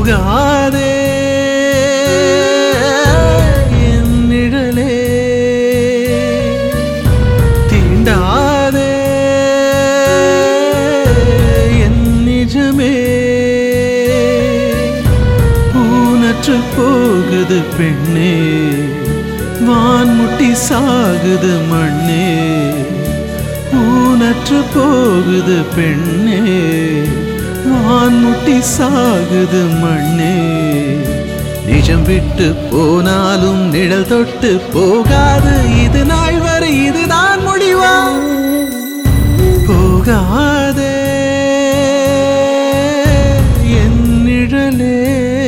போகாதே என் நிழலே தீண்டாதே என் நிஜமே ஊனற்று போகுது பெண்ணே வான்முட்டி சாகுது மண்ணே ஊனற்று போகுது பெண்ணே வான்முட்டி சாகுது மண்ணே நிஜம் விட்டு போனாலும் நிழல் தொட்டு போகாது இது நாள் வரை இதுதான் முடிவா போகாதே என் நிழலே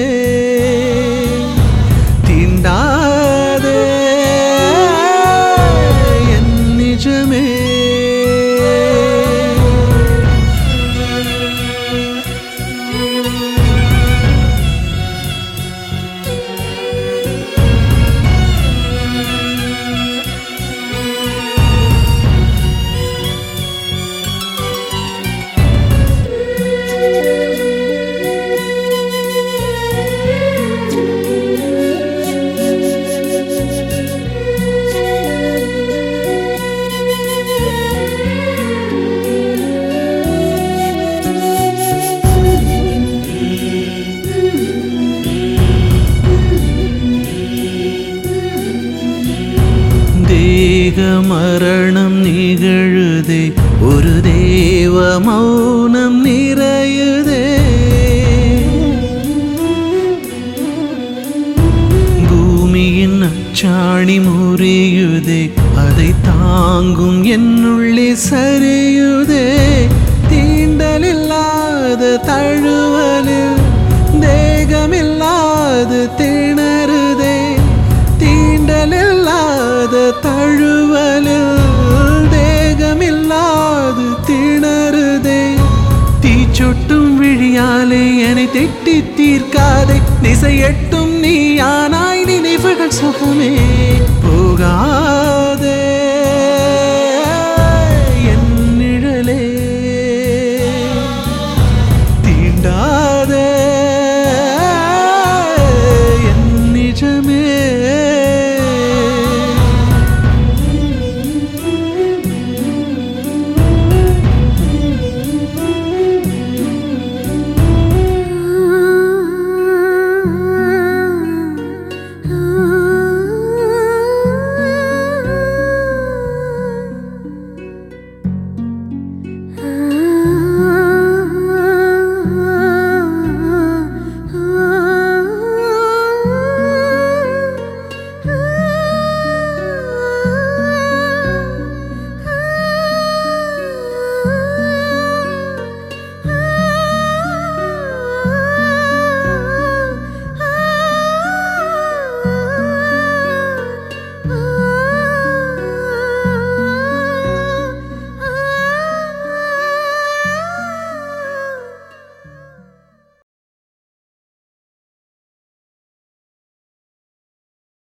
தீண்டாதே என் நிஜமே தேக மரணம் நிகழுதே ஒரு தேவ மௌனம் நிறையுதே பூமியின் அச்சாணி முறியுதே அதை தாங்கும் என்னுள்ளே சரியுதே தீண்டலில்லாத தழுவலில் தேகமில்லாது திணறுதே தீண்டலில்லாத தழுவலில் தேகமில்லாது திணறுதே தீச்சொட்டும் விழியாலே என்னை திட்டி தீர்க்காதே திசையட்டும் நீ ஆனாய் நினைவுகள் சுகமே போகா